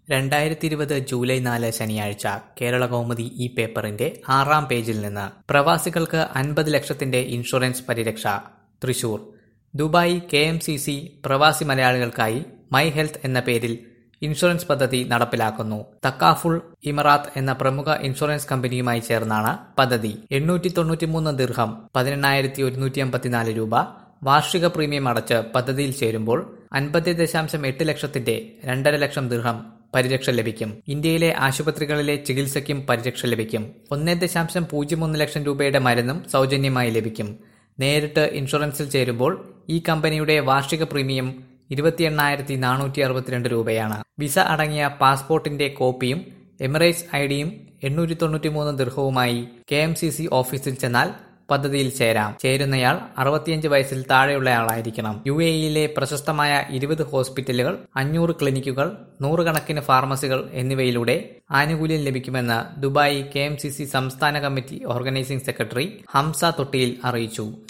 രണ്ടായിരത്തി ഇരുപത് ജൂലൈ നാല് ശനിയാഴ്ച കേരള കൗമുദി ഈ പേപ്പറിന്റെ ആറാം പേജിൽ നിന്ന് പ്രവാസികൾക്ക് അൻപത് ലക്ഷത്തിന്റെ ഇൻഷുറൻസ് പരിരക്ഷ Thrissur Dubai K M C C പ്രവാസി മലയാളികൾക്കായി മൈ ഹെൽത്ത് എന്ന പേരിൽ ഇൻഷുറൻസ് പദ്ധതി നടപ്പിലാക്കുന്നു തക്കാഫുൾ ഇമറാത്ത് എന്ന പ്രമുഖ ഇൻഷുറൻസ് കമ്പനിയുമായി ചേർന്നാണ് പദ്ധതി എണ്ണൂറ്റി തൊണ്ണൂറ്റിമൂന്ന് ദിർഹം പതിനെണ്ണായിരത്തി ഒരുന്നൂറ്റി അമ്പത്തിനാല് രൂപ വാർഷിക പ്രീമിയം അടച്ച് പദ്ധതിയിൽ ചേരുമ്പോൾ അൻപത്തി ദശാംശം എട്ട് ലക്ഷത്തിന്റെ രണ്ടര ലക്ഷം ദിർഹം പരിരക്ഷ ലഭിക്കും ഇന്ത്യയിലെ ആശുപത്രികളിലെ ചികിത്സയ്ക്കും പരിരക്ഷ ലഭിക്കും ഒന്നേ ദശാംശം പൂജ്യം ഒന്ന് ലക്ഷം രൂപയുടെ മരുന്നും സൗജന്യമായി ലഭിക്കും നേരിട്ട് ഇൻഷുറൻസിൽ ചേരുമ്പോൾ ഈ കമ്പനിയുടെ വാർഷിക പ്രീമിയം ഇരുപത്തി എണ്ണായിരത്തി നാനൂറ്റി അറുപത്തിരണ്ട് രൂപയാണ് വിസ അടങ്ങിയ പാസ്പോർട്ടിന്റെ കോപ്പിയും എമിറേറ്റ്സ് ഐഡിയും എണ്ണൂറ്റി തൊണ്ണൂറ്റി മൂന്ന് ദീർഘവുമായി കെ എം സി സി ഓഫീസിൽ ചെന്നാൽ പദ്ധതിയിൽ ചേരാം ചേരുന്നയാൾ അറുപത്തിയഞ്ച് വയസ്സിൽ താഴെയുള്ളയാളായിരിക്കണം യു എ ഇയിലെ പ്രശസ്തമായ ഇരുപത് ഹോസ്പിറ്റലുകൾ അഞ്ഞൂറ് ക്ലിനിക്കുകൾ നൂറുകണക്കിന് ഫാർമസികൾ എന്നിവയിലൂടെ ആനുകൂല്യം ലഭിക്കുമെന്ന് ദുബായ് കെ സംസ്ഥാന committee organising secretary Hamza Thottiyil അറിയിച്ചു